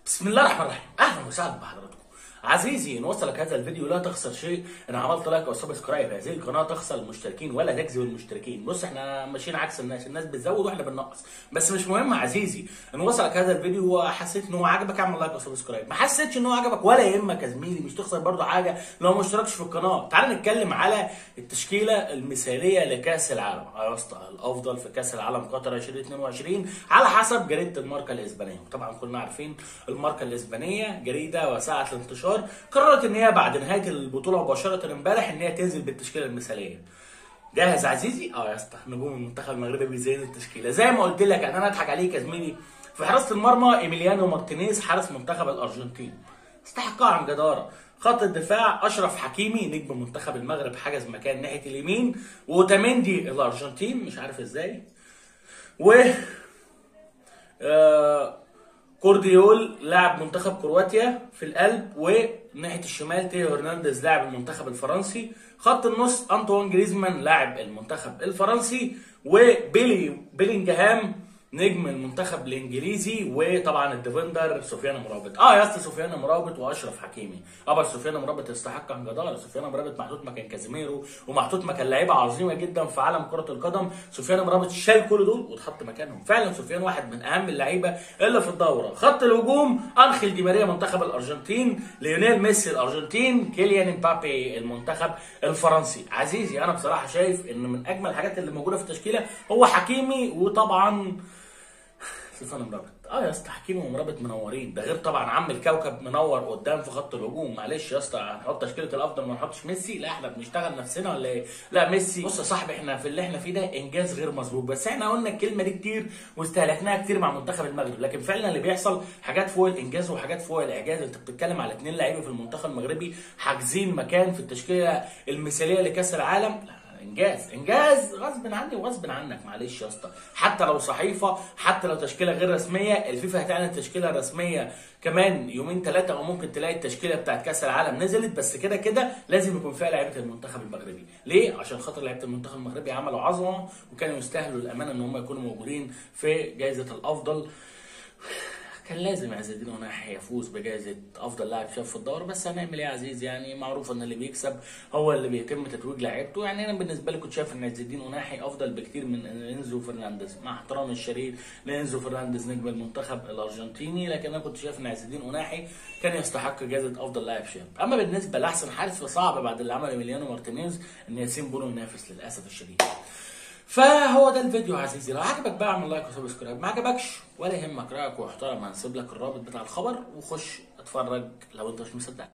بسم الله الرحمن الرحيم اهلا وسهلا بحضراتكم عزيزي ان وصلك هذا الفيديو لا تخسر شيء ان عملت لايك او سبسكرايب هذه القناه تخسر المشتركين ولا تجذب المشتركين بص احنا ماشيين عكس الناس الناس بتزود واحنا بننقص بس مش مهم عزيزي ان وصلك هذا الفيديو وحسيت ان هو عجبك اعمل لايك او سبسكرايب ما حسيتش ان هو عجبك ولا يهمك يا زميلي مش تخسر برضو حاجه لو ما اشتركتش في القناه تعال نتكلم على التشكيله المثاليه لكاس العالم يا اسطى الافضل في كاس العالم قطر 2022 على حسب جريده الماركه الاسبانيه طبعا كلنا عارفين الماركه الاسبانيه جريده وسعه الانتشار قررت ان هي بعد نهايه البطوله مباشره امبارح ان هي تنزل بالتشكيله المثاليه جاهز عزيزي اه يا اسطى نجوم المنتخب المغربي بيزين التشكيله زي ما قلت لك انا اضحك عليك يا زميلي في حراسه المرمى ايميليانو مارتينيز حارس منتخب الارجنتين استحقها عن جداره خط الدفاع اشرف حكيمي نجم منتخب المغرب حجز مكان ناحيه اليمين وتامندي الارجنتين مش عارف ازاي و آه كورديول لاعب منتخب كرواتيا في القلب وناحيه الشمال تيو هرنانديز لاعب المنتخب الفرنسي خط النص انطوان جريزمان لاعب المنتخب الفرنسي وبيلي بيلينجهام نجم المنتخب الانجليزي وطبعا الديفندر سفيان مرابط اه يا اسطى سفيان مرابط واشرف حكيمي اه بس سفيان مرابط يستحق عن جداره سفيان مرابط محطوط مكان كازيميرو ومحطوط مكان لعيبه عظيمه جدا في عالم كره القدم سفيان مرابط شال كل دول واتحط مكانهم فعلا سفيان واحد من اهم اللعيبه اللي في الدوره خط الهجوم انخيل دي ماريا منتخب الارجنتين ليونيل ميسي الارجنتين كيليان امبابي المنتخب الفرنسي عزيزي انا بصراحه شايف ان من اجمل الحاجات اللي موجوده في التشكيله هو حكيمي وطبعا سيفان مرابط اه يا اسطى حكيمي ومرابط منورين ده غير طبعا عم الكوكب منور قدام في خط الهجوم معلش يا اسطى هنحط تشكيله الافضل ما نحطش ميسي لا احنا بنشتغل نفسنا ولا ايه لا ميسي بص يا صاحبي احنا في اللي احنا فيه ده انجاز غير مسبوق بس احنا قلنا الكلمه دي كتير واستهلكناها كتير مع منتخب المغرب لكن فعلا اللي بيحصل حاجات فوق الانجاز وحاجات فوق الاعجاز انت بتتكلم على اثنين لعيبه في المنتخب المغربي حاجزين مكان في التشكيله المثاليه لكاس العالم لا انجاز انجاز غصب عني وغصب عنك معلش يا اسطى حتى لو صحيفه حتى لو تشكيله غير رسميه الفيفا هتعلن تشكيله رسميه كمان يومين ثلاثه او ممكن تلاقي التشكيله بتاعت كاس العالم نزلت بس كده كده لازم يكون فيها لعيبه المنتخب المغربي ليه عشان خاطر لعيبه المنتخب المغربي عملوا عظمه وكانوا يستاهلوا الامانه ان هم يكونوا موجودين في جائزه الافضل كان لازم عز الدين وناحي يفوز بجائزة أفضل لاعب شاب في الدورة بس هنعمل إيه يا عزيز يعني معروف إن اللي بيكسب هو اللي بيتم تتويج لعيبته يعني أنا بالنسبة لي كنت شايف إن عز الدين وناحي أفضل بكتير من إنزو فرنانديز مع احترامي الشديد لإنزو فرنانديز نجم المنتخب الأرجنتيني لكن أنا كنت شايف إن عز الدين وناحي كان يستحق جائزة أفضل لاعب شاب أما بالنسبة لأحسن حارس فصعب بعد اللي عمله إيميليانو مارتينيز إن ياسين بونو ينافس للأسف الشديد فهو ده الفيديو عزيزي لو عجبك بقى اعمل لايك وسبسكرايب ما عجبكش ولا يهمك رايك واحترم هنسيب لك الرابط بتاع الخبر وخش اتفرج لو انت مش مصدق